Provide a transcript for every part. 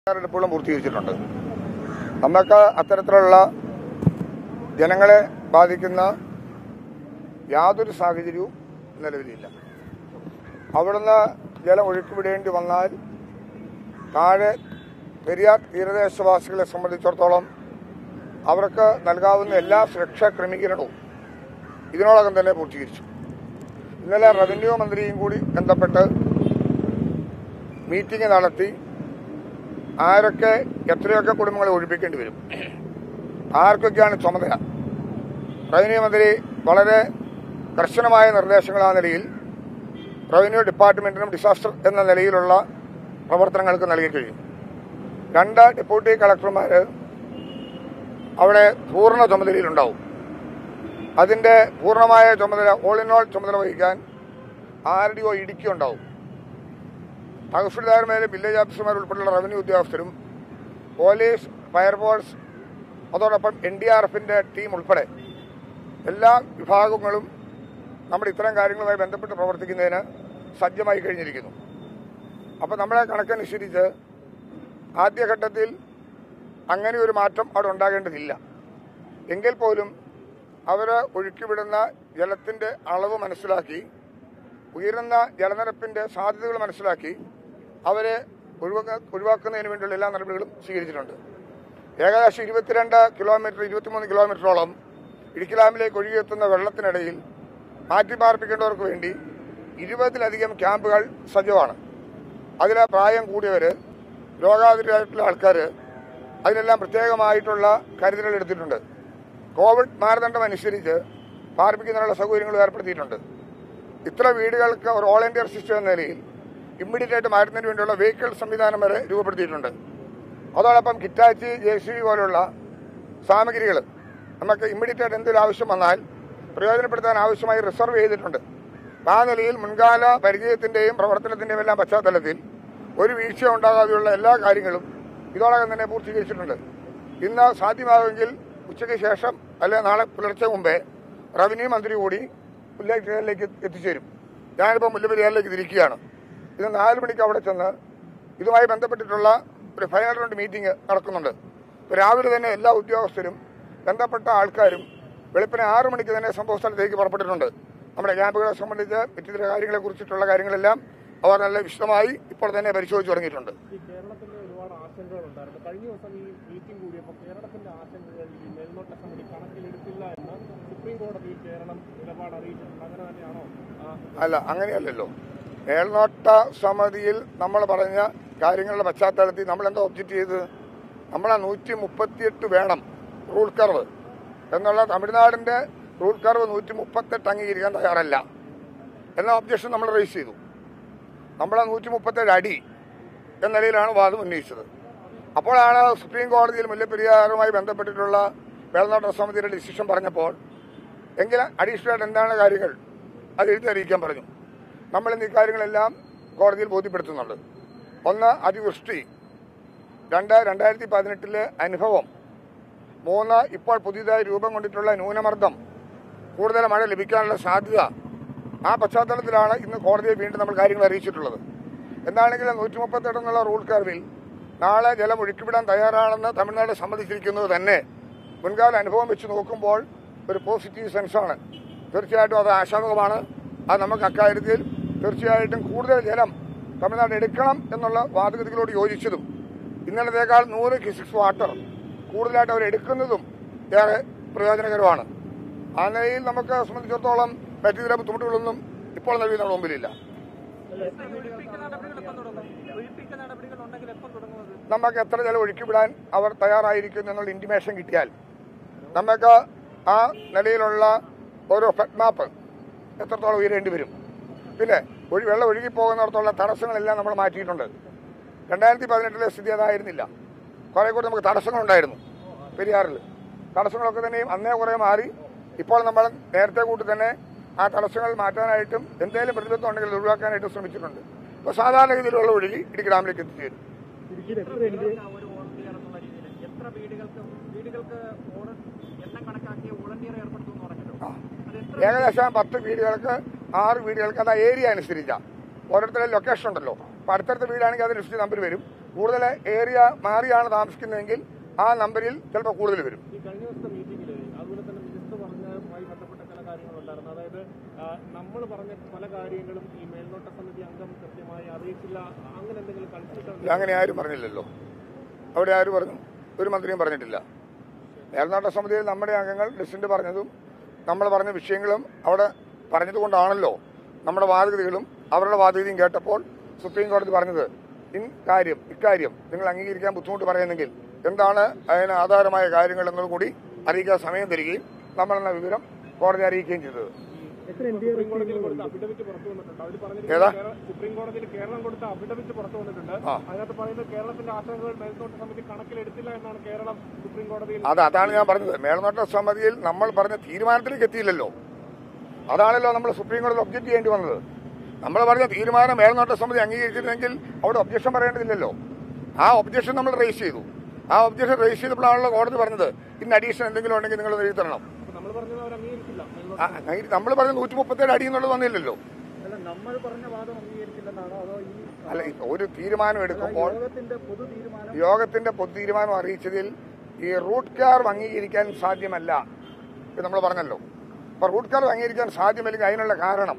തയ്യാറെടുപ്പുകളും പൂർത്തീകരിച്ചിട്ടുണ്ട് നമുക്ക് അത്തരത്തിലുള്ള ജനങ്ങളെ ബാധിക്കുന്ന യാതൊരു സാഹചര്യവും നിലവിലില്ല അവിടുന്ന് ജലം ഒഴുക്കിവിടേണ്ടി വന്നാൽ താഴെ പെരിയാർ തീരദേശവാസികളെ സംബന്ധിച്ചിടത്തോളം അവർക്ക് നൽകാവുന്ന എല്ലാ സുരക്ഷാ ക്രമീകരണവും ഇതിനോടകം തന്നെ പൂർത്തീകരിച്ചു ഇന്നലെ റവന്യൂ മന്ത്രിയും കൂടി ബന്ധപ്പെട്ട് മീറ്റിംഗ് നടത്തി ആരൊക്കെ എത്രയൊക്കെ കുടുംബങ്ങളെ ഒഴിപ്പിക്കേണ്ടി വരും ആർക്കൊക്കെയാണ് ചുമതല റവന്യൂ മന്ത്രി വളരെ കർശനമായ നിർദ്ദേശങ്ങൾ ആ നിലയിൽ റവന്യൂ ഡിപ്പാർട്ട്മെന്റിനും ഡിസാസ്റ്റർ എന്ന നിലയിലുള്ള പ്രവർത്തനങ്ങൾക്ക് നൽകി കഴിയും രണ്ട് ഡെപ്യൂട്ടി കളക്ടർമാർ അവിടെ പൂർണ്ണ ചുമതലയിലുണ്ടാവും അതിന്റെ പൂർണ്ണമായ ചുമതല ഓൾ ഇൻ ഓൾ ചുമതല വഹിക്കാൻ ആർ ഡി ഒ ഇടുക്കി ഉണ്ടാവും തഹസിൽദാർമാരെ വില്ലേജ് ഓഫീസർമാർ ഉൾപ്പെടെയുള്ള റവന്യൂ ഉദ്യോഗസ്ഥരും പോലീസ് ഫയർഫോഴ്സ് അതോടൊപ്പം എൻ ഡി ആർ എഫിന്റെ ടീം ഉൾപ്പെടെ എല്ലാ വിഭാഗങ്ങളും നമ്മുടെ ഇത്തരം കാര്യങ്ങളുമായി ബന്ധപ്പെട്ട് പ്രവർത്തിക്കുന്നതിന് സജ്ജമായി കഴിഞ്ഞിരിക്കുന്നു അപ്പോൾ നമ്മളെ കണക്കനുസരിച്ച് ആദ്യഘട്ടത്തിൽ അങ്ങനെ ഒരു മാറ്റം അവിടെ ഉണ്ടാകേണ്ടതില്ല എങ്കിൽ പോലും അവർ ഒഴുക്കിവിടുന്ന ജലത്തിൻ്റെ അളവ് മനസ്സിലാക്കി ഉയരുന്ന ജലനിരപ്പിൻ്റെ സാധ്യതകൾ മനസ്സിലാക്കി അവരെ ഒഴിവാക്ക ഒഴിവാക്കുന്നതിന് വേണ്ടിയുള്ള എല്ലാ നടപടികളും സ്വീകരിച്ചിട്ടുണ്ട് ഏകദേശം ഇരുപത്തിരണ്ട് കിലോമീറ്റർ ഇരുപത്തിമൂന്ന് കിലോമീറ്ററോളം ഇടുക്കി ഡാമിലേക്ക് ഒഴുകിയെത്തുന്ന വെള്ളത്തിനിടയിൽ മാറ്റിപ്പാർപ്പിക്കേണ്ടവർക്ക് വേണ്ടി ഇരുപതിലധികം ക്യാമ്പുകൾ സജ്ജമാണ് അതിൽ പ്രായം കൂടിയവർ രോഗാതുരായിട്ടുള്ള ആൾക്കാർ അതിനെല്ലാം പ്രത്യേകമായിട്ടുള്ള കരുതലുകൾ എടുത്തിട്ടുണ്ട് കോവിഡ് മാനദണ്ഡം അനുസരിച്ച് പാർപ്പിക്കുന്നതിനുള്ള സൗകര്യങ്ങൾ ഏർപ്പെടുത്തിയിട്ടുണ്ട് ഇത്ര വീടുകൾക്ക് ഒരു ഓൾ ഇന്ത്യ സിസ്റ്റം എന്ന നിലയിൽ ഇമ്മീഡിയറ്റ് ആയിട്ട് മാറ്റുന്നതിന് വേണ്ടിയുള്ള വെഹിക്കിൾ സംവിധാനം വരെ രൂപപ്പെടുത്തിയിട്ടുണ്ട് അതോടൊപ്പം കിറ്റാച്ചി ജെ സി ബി പോലുള്ള സാമഗ്രികൾ നമുക്ക് ഇമ്മീഡിയറ്റ് ആയിട്ട് എന്തെങ്കിലും ആവശ്യം വന്നാൽ പ്രയോജനപ്പെടുത്താൻ ആവശ്യമായി റിസർവ് ചെയ്തിട്ടുണ്ട് ആ നിലയിൽ മുൻകാല പരിചയത്തിന്റെയും പ്രവർത്തനത്തിന്റെയും എല്ലാം പശ്ചാത്തലത്തിൽ ഒരു വീഴ്ച ഉണ്ടാകാതെയുള്ള എല്ലാ കാര്യങ്ങളും ഇതോടകം തന്നെ പൂർത്തീകരിച്ചിട്ടുണ്ട് ഇന്ന് സാധ്യമാകുമെങ്കിൽ ഉച്ചയ്ക്ക് ശേഷം അല്ലെ നാളെ പുലർച്ചെ മുമ്പേ റവന്യൂ മന്ത്രി കൂടി മുല്ലപ്പെരിയാറിലേക്ക് എത്തിച്ചേരും ഞാനിപ്പോൾ മുല്ലപ്പെരിയാറിലേക്ക് തിരിക്കുകയാണ് ഇത് നാല് മണിക്ക് അവിടെ ചെന്ന് ഇതുമായി ബന്ധപ്പെട്ടിട്ടുള്ള ഒരു ഫൈനൽ റൗണ്ട് മീറ്റിംഗ് നടക്കുന്നുണ്ട് ഇപ്പോൾ രാവിലെ തന്നെ എല്ലാ ഉദ്യോഗസ്ഥരും ബന്ധപ്പെട്ട ആൾക്കാരും വെളുപ്പിനെ ആറു മണിക്ക് തന്നെ സംഭവ സ്ഥലത്തേക്ക് പുറപ്പെട്ടിട്ടുണ്ട് നമ്മുടെ ക്യാമ്പുകളെ സംബന്ധിച്ച് മറ്റിതര കാര്യങ്ങളെ കുറിച്ചിട്ടുള്ള കാര്യങ്ങളെല്ലാം അവർ നല്ല വിശദമായി ഇപ്പോൾ തന്നെ പരിശോധിച്ചു തുടങ്ങിയിട്ടുണ്ട് ഈ കേരളത്തിന്റെ ഒരുപാട് ആശങ്കകളുണ്ടായിരുന്നു കഴിഞ്ഞ ദിവസം ഈ മീറ്റിംഗ് കൂടിയപ്പോൾ കേരളത്തിന്റെ ആശങ്കകൾ ഈ മേൽനോട്ട സമിതി കണക്കിലെടുത്തില്ല എന്ന് സുപ്രീം കോടതിയിൽ കേരളം നിലപാട് അറിയിച്ചിട്ടുണ്ട് അങ്ങനെ തന്നെയാണോ ആ, അല്ല അങ്ങനെയല്ലല്ലോ മേൽനോട്ട സമിതിയിൽ നമ്മൾ പറഞ്ഞ കാര്യങ്ങളുടെ പശ്ചാത്തലത്തിൽ നമ്മൾ എന്താ ഒബ്ജക്റ്റ് ചെയ്തത് നമ്മളെ നൂറ്റി മുപ്പത്തിയെട്ട് വേണം റൂൾ കർവ് എന്നുള്ള തമിഴ്നാടിന്റെ റൂൾ കർവ് നൂറ്റി മുപ്പത്തെട്ട് അംഗീകരിക്കാൻ തയ്യാറല്ല എന്ന ഒബ്ജക്ഷൻ നമ്മൾ റേസ് ചെയ്തു നമ്മളെ നൂറ്റി മുപ്പത്തേഴ് അടി എന്ന നിലയിലാണ് വാദം ഉന്നയിച്ചത് അപ്പോഴാണ് സുപ്രീം കോടതിയിൽ മുല്ലപ്പെരിയാറുമായി ബന്ധപ്പെട്ടിട്ടുള്ള മേൽനോട്ട സമിതിയുടെ ഡിസിഷൻ പറഞ്ഞപ്പോൾ എങ്കിൽ അഡീഷണൽ ആയിട്ട് എന്താണ് കാര്യങ്ങൾ അത് എഴുതി അറിയിക്കാൻ പറഞ്ഞു നമ്മൾ ഇന്ന് ഇക്കാര്യങ്ങളെല്ലാം കോടതിയിൽ ബോധ്യപ്പെടുത്തുന്നുണ്ട് ഒന്ന് അതിവൃഷ്ടി രണ്ട് രണ്ടായിരത്തി പതിനെട്ടിലെ അനുഭവം മൂന്ന് ഇപ്പോൾ പുതിയതായി രൂപം കൊണ്ടിട്ടുള്ള ന്യൂനമർദ്ദം കൂടുതൽ മഴ ലഭിക്കാനുള്ള സാധ്യത ആ പശ്ചാത്തലത്തിലാണ് ഇന്ന് കോടതിയെ വീണ്ടും നമ്മൾ കാര്യങ്ങൾ അറിയിച്ചിട്ടുള്ളത് എന്താണെങ്കിലും നൂറ്റി മുപ്പത്തെട്ട് എന്നുള്ള റൂൾ കർവിൽ നാളെ ജലം ഒഴുക്കിവിടാൻ തയ്യാറാണെന്ന് തമിഴ്നാട് സമ്മതിച്ചിരിക്കുന്നത് തന്നെ മുൻകാല അനുഭവം വെച്ച് നോക്കുമ്പോൾ ഒരു പോസിറ്റീവ് സെൻസാണ് തീർച്ചയായിട്ടും അത് ആശാവകമാണ് അത് നമുക്ക് അക്കാര്യത്തിൽ തീർച്ചയായിട്ടും കൂടുതൽ ജലം തമിഴ്നാട് എടുക്കണം എന്നുള്ള വാദഗതികളോട് യോജിച്ചതും ഇന്നലത്തേക്കാൾ നൂറ് ക്യൂസിക്സ് വാട്ടർ കൂടുതലായിട്ട് അവർ എടുക്കുന്നതും ഏറെ പ്രയോജനകരമാണ് ആ നിലയിൽ നമുക്ക് സംബന്ധിച്ചിടത്തോളം മറ്റു ചില ബുദ്ധിമുട്ടുകളൊന്നും ഇപ്പോൾ നിലവിൽ നമ്മുടെ മുമ്പിലില്ല നമുക്ക് എത്ര ജലം ഒഴുക്കിവിടാൻ അവർ തയ്യാറായിരിക്കുന്നു എന്നുള്ള ഇന്റിമേഷൻ കിട്ടിയാൽ നമുക്ക് ആ നിലയിലുള്ള ഓരോ ഫെഡ് മാപ്പ് എത്രത്തോളം ഉയരേണ്ടി വരും പിന്നെ ഒഴി വെള്ളം ഒഴുകിപ്പോകുന്നിടത്തുള്ള തടസ്സങ്ങളെല്ലാം നമ്മൾ മാറ്റിയിട്ടുണ്ട് രണ്ടായിരത്തി പതിനെട്ടിലെ സ്ഥിതി അതായിരുന്നില്ല കുറെ കൂടി നമുക്ക് തടസ്സങ്ങളുണ്ടായിരുന്നു പെരിയാറിൽ തടസ്സങ്ങളൊക്കെ തന്നെയും അന്നേ കുറെ മാറി ഇപ്പോൾ നമ്മൾ നേരത്തെ കൂട്ടി തന്നെ ആ തടസ്സങ്ങൾ മാറ്റാനായിട്ടും എന്തെങ്കിലും പ്രതിബദ്ധം ഉണ്ടെങ്കിൽ അത് ഒഴിവാക്കാനായിട്ടും ശ്രമിച്ചിട്ടുണ്ട് ഇപ്പോൾ സാധാരണഗതിയിലുള്ള ഒഴുകി ഇടുക്കി ഡാമിലേക്ക് എത്തിച്ചേരും ഇടുക്കിയിൽ എത്ര എൻ ഡി ഒരു വോളണ്ടിയർ എന്നുള്ള രീതിയിൽ എത്ര വീടുകൾക്ക് വീടുകൾക്ക് ഓട- എണ്ണം കണക്കാക്കി വോളണ്ടിയർ ഏർപ്പെടുത്തും എന്ന് പറഞ്ഞല്ലോ ആ. അത് എത്ര ഏകദേശം പത്ത് വീടുകൾക്ക് ആറ് വീടുകൾക്ക് അത് ആ ഏരിയ അനുസരിച്ചാണ് ഓരോരുത്തരുടെ ലൊക്കേഷൻ ഉണ്ടല്ലോ അപ്പോൾ അടുത്തടുത്ത വീടാണെങ്കിൽ അതിനനുസരിച്ച് നമ്പർ വരും കൂടുതൽ ഏരിയ മാറിയാണ് താമസിക്കുന്നതെങ്കിൽ ആ നമ്പറിൽ ചിലപ്പോൾ കൂടുതൽ വരും ഈ കഴിഞ്ഞ ദിവസത്തെ മീറ്റിംഗിൽ അതുപോലെ തന്നെ മിനിസ്റ്റർ പറഞ്ഞതുമായി ബന്ധപ്പെട്ട ചില കാര്യങ്ങളുണ്ടായിരുന്നു അതായത് നമ്മൾ പറഞ്ഞ പല കാര്യങ്ങളും ഈ മേൽനോട്ട സമിതി അംഗം കൃത്യമായി അറിയിച്ചില്ല അങ്ങനെ എന്തെങ്കിലും കൺഫ്യൂഷൻ ഇല്ല, അങ്ങനെ ആരും പറഞ്ഞില്ലല്ലോ അവിടെ ആരും പറഞ്ഞു ഒരു മന്ത്രിയും പറഞ്ഞിട്ടില്ല മേൽനോട്ട സമിതിയിൽ നമ്മുടെ അംഗങ്ങൾ ഡിസിന്റ് പറഞ്ഞതും നമ്മൾ പറഞ്ഞ വിഷയങ്ങളും അവിടെ പറഞ്ഞതുകൊണ്ടാണല്ലോ നമ്മുടെ വാദഗതികളും അവരുടെ വാദഗതിയും കേട്ടപ്പോൾ സുപ്രീം കോടതി പറഞ്ഞത് ഇൻ കാര്യം ഇക്കാര്യം നിങ്ങൾ അംഗീകരിക്കാൻ ബുദ്ധിമുട്ട് പറയുന്നെങ്കിൽ എന്താണ് അതിന് ആധാരമായ കാര്യങ്ങൾ എന്നത് കൂടി അറിയിക്കാൻ സമയം തരികയും നമ്മളെന്ന വിവരം കോടതി അറിയിക്കുകയും ചെയ്തത് സുപ്രീം കോടതിയിൽ കൊടുത്ത അഫിഡവിറ്റ് പുറത്തു വന്നിട്ടുണ്ട് അവർ ഏതാ? പറഞ്ഞിരിക്കുന്നത് കേരള- സുപ്രീം കോടതിയിൽ കേരളം കൊടുത്ത അഫിഡവിറ്റ് പുറത്തു വന്നിട്ടുണ്ട് ആ. അതിനകത്ത് പറയുന്നത് കേരളത്തിന്റെ ആശങ്കകൾ മേൽനോട്ട സമിതി കണക്കിലെടുത്തില്ല എന്നാണ് കേരളം സുപ്രീം കോടതിയിൽ അത് അതാണ് ഞാൻ പറഞ്ഞത് മേൽനോട്ട സമിതിയിൽ നമ്മൾ പറഞ്ഞ തീരുമാനത്തിലേക്ക് എത്തിയില്ലല്ലോ അതാണല്ലോ നമ്മൾ സുപ്രീം കോടതി ഒബ്ജക്ട് ചെയ്യേണ്ടി വന്നത് നമ്മൾ പറഞ്ഞ തീരുമാനം മേൽനോട്ട സമിതി അംഗീകരിച്ചിരുന്നെങ്കിൽ അവിടെ ഒബ്ജക്ഷൻ പറയേണ്ടതില്ലല്ലോ ആ ഒബ്ജക്ഷൻ നമ്മൾ റേസ് ചെയ്തു ആ ഒബ്ജക്ഷൻ റേസ് ചെയ്തപ്പോഴാണല്ലോ കോടതി പറഞ്ഞത് ഇന്ന് അഡീഷൻ എന്തെങ്കിലും ഉണ്ടെങ്കിൽ നിങ്ങൾ എഴുതി തരണം അപ്പൊ നമ്മൾ പറഞ്ഞത് അവർ അംഗീകരിച്ചില്ല മേൽനോട്ട ആ, നമ്മൾ പറഞ്ഞ നൂറ്റി മുപ്പത്തേഴ് അടി എന്നുള്ളത് വന്നില്ലല്ലോ അല്ല നമ്മൾ പറഞ്ഞ വാദം അംഗീകരിച്ചില്ലെന്നാണോ അതോ ഈ അല്ല ഇപ്പൊ ഒരു തീരുമാനം എടുക്കുമ്പോൾ യോഗത്തിന്റെ പൊതു തീരുമാനം യോഗത്തിന്റെ പൊതു തീരുമാനം അറിയിച്ചതിൽ ഈ റൂട്ട് കാർ അംഗീകരിക്കാൻ സാധ്യമല്ല ഇത് നമ്മൾ പറഞ്ഞല്ലോ അപ്പൊ റൂട്ട് കാർ അംഗീകരിക്കാൻ സാധ്യമല്ലെങ്കിൽ അതിനുള്ള കാരണം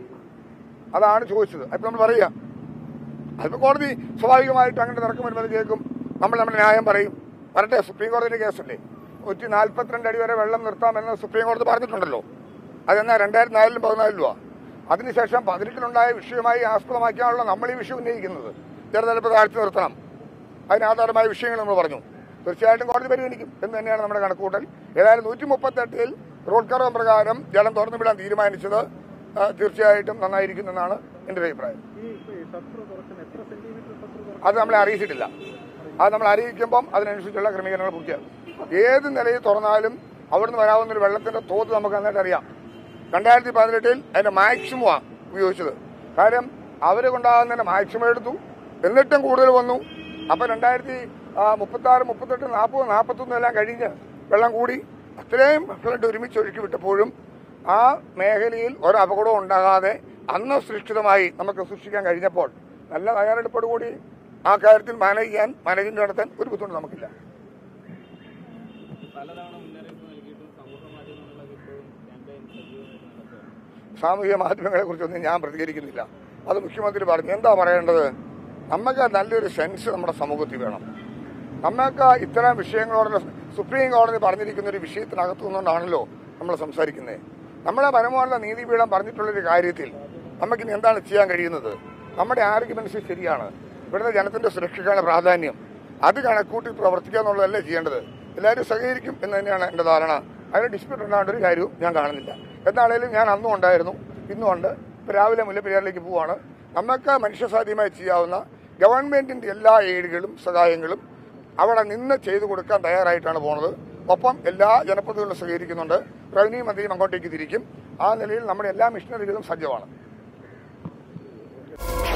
അതാണ് ചോദിച്ചത് അപ്പൊ നമ്മൾ പറയുക അതിപ്പോ കോടതി സ്വാഭാവികമായിട്ട് അങ്ങനെ തർക്കം വരുമ്പോൾ കേൾക്കും നമ്മൾ നമ്മുടെ ന്യായം പറയും വരട്ടെ സുപ്രീം കോടതിയുടെ കേസല്ലേ നൂറ്റി നാൽപ്പത്തിരണ്ട് അടി വരെ വെള്ളം നിർത്താമെന്ന് സുപ്രീം കോടതി പറഞ്ഞിട്ടുണ്ടല്ലോ അതെന്നാ രണ്ടായിരത്തി നാലിലും പതിനാലിലുമാ അതിനുശേഷം പതിനെട്ടിലുണ്ടായ വിഷയമായി ആസ്പദമാക്കിയാണല്ലോ നമ്മൾ ഈ വിഷയം ഉന്നയിക്കുന്നത് ജലനിരപ്പ് താഴ്ത്തി നിർത്തണം അതിനാധാരമായ വിഷയങ്ങൾ നമ്മൾ പറഞ്ഞു തീർച്ചയായിട്ടും കോടതി പരിഗണിക്കും എന്ന് തന്നെയാണ് നമ്മുടെ കണക്കുകൂട്ടൽ ഏതായാലും നൂറ്റി മുപ്പത്തെട്ടിൽ റോഡ് കർവ് പ്രകാരം ജലം തുറന്നു വിടാൻ തീരുമാനിച്ചത് ആ, തീർച്ചയായിട്ടും നന്നായിരിക്കും എന്നാണ് എൻ്റെ ഒരു അഭിപ്രായം ഈ ഷട്ടർ തുറക്കുന്ന എത്ര സെന്റിമീറ്റർ ഷട്ടർ തുറക്കും അത് നമ്മളെ അറിയിച്ചിട്ടില്ല അത് നമ്മൾ അറിയിക്കുമ്പം അതിനനുസരിച്ചുള്ള ക്രമീകരണങ്ങൾ പൂർത്തിയാകും ഏത് നിലയിൽ തുറന്നാലും അവിടുന്ന് വരാവുന്ന ഒരു വെള്ളത്തിന്റെ തോത് നമുക്ക് നന്നായിട്ട് അറിയാം രണ്ടായിരത്തി പതിനെട്ടിൽ അതിന്റെ മാക്സിമമാണ് ഉപയോഗിച്ചത് കാര്യം അവർ കൊണ്ടാകുന്നതിന്റെ മാക്സിമം എടുത്തു എന്നിട്ടും കൂടുതൽ വന്നു അപ്പൊ രണ്ടായിരത്തി മുപ്പത്തി ആറ് മുപ്പത്തെട്ട് നാൽപ്പത് നാൽപ്പത്തൊന്നും എല്ലാം കഴിഞ്ഞ് വെള്ളം കൂടി അത്രയും ഫ്ലഡ് ഒരുമിച്ച് ഒഴുക്കി വിട്ടപ്പോഴും ആ മേഖലയിൽ ഒരു അപകടവും ഉണ്ടാകാതെ അന്ന് സുരക്ഷിതമായി നമുക്ക് സൂക്ഷിക്കാൻ കഴിഞ്ഞപ്പോൾ നല്ല തയ്യാറെടുപ്പോടുകൂടി ആ കാര്യത്തിൽ മാനേജ് ചെയ്യാൻ മാനേജ്മെന്റ് നടത്താൻ ഒരു ബുദ്ധിമുട്ട് നമുക്കില്ല പലതവണ മുന്നറിയിപ്പ് നൽകിയിട്ടും സമൂഹ മാധ്യമങ്ങളിൽ ഇപ്പോഴും ക്യാമ്പയിൻ സജീവമായിട്ട് നടത്തുകയാണ് സാമൂഹിക മാധ്യമങ്ങളെ കുറിച്ചൊന്നും ഞാൻ പ്രതികരിക്കുന്നില്ല അത് മുഖ്യമന്ത്രി പറഞ്ഞു എന്താ പറയേണ്ടത് നമുക്ക് നല്ലൊരു സെൻസ് നമ്മുടെ സമൂഹത്തിൽ വേണം നമുക്ക് ഇത്തരം വിഷയങ്ങളോടുള്ള സുപ്രീം കോടതി പറഞ്ഞിരിക്കുന്ന ഒരു വിഷയത്തിനകത്തു നിന്നുകൊണ്ടാണല്ലോ നമ്മൾ സംസാരിക്കുന്നത് നമ്മുടെ പരമോന്നത നീതിപീഠം പറഞ്ഞിട്ടുള്ളൊരു കാര്യത്തിൽ നമുക്കിനി എന്താണ് ചെയ്യാൻ കഴിയുന്നത് നമ്മുടെ ആർഗ്യുമെന്റ്സ് ശരിയാണ് ഇവിടുത്തെ ജനത്തിന്റെ സുരക്ഷയ്ക്കാണ് പ്രാധാന്യം അത് കണക്കൂട്ടി പ്രവർത്തിക്കുക എന്നുള്ളതല്ലേ ചെയ്യേണ്ടത് എല്ലാവരും സഹകരിക്കും എന്ന് തന്നെയാണ് എന്റെ ധാരണ അതിന് ഡിസ്പ്യൂട്ട് ഉണ്ടാകേണ്ട ഒരു കാര്യവും ഞാൻ കാണുന്നില്ല എന്നാണേലും ഞാൻ അന്നും ഉണ്ടായിരുന്നു ഇന്നും ഉണ്ട് ഇപ്പൊ രാവിലെ മുല്ലപ്പെരിയാറിലേക്ക് പോവാണ് നമുക്ക് മനുഷ്യസാധ്യമായി ചെയ്യാവുന്ന ഗവൺമെന്റിന്റെ എല്ലാ എയ്ഡുകളും സഹായങ്ങളും അവിടെ നിന്ന് ചെയ്തു കൊടുക്കാൻ തയ്യാറായിട്ടാണ് പോണത് ഒപ്പം എല്ലാ ജനപ്രതിനിധികളും സഹകരിക്കുന്നുണ്ട് റവന്യൂ മന്ത്രിയും അങ്ങോട്ടേക്ക് തിരിക്കും ആ നിലയിൽ നമ്മുടെ എല്ലാ മിഷനറികളും സജ്ജമാണ്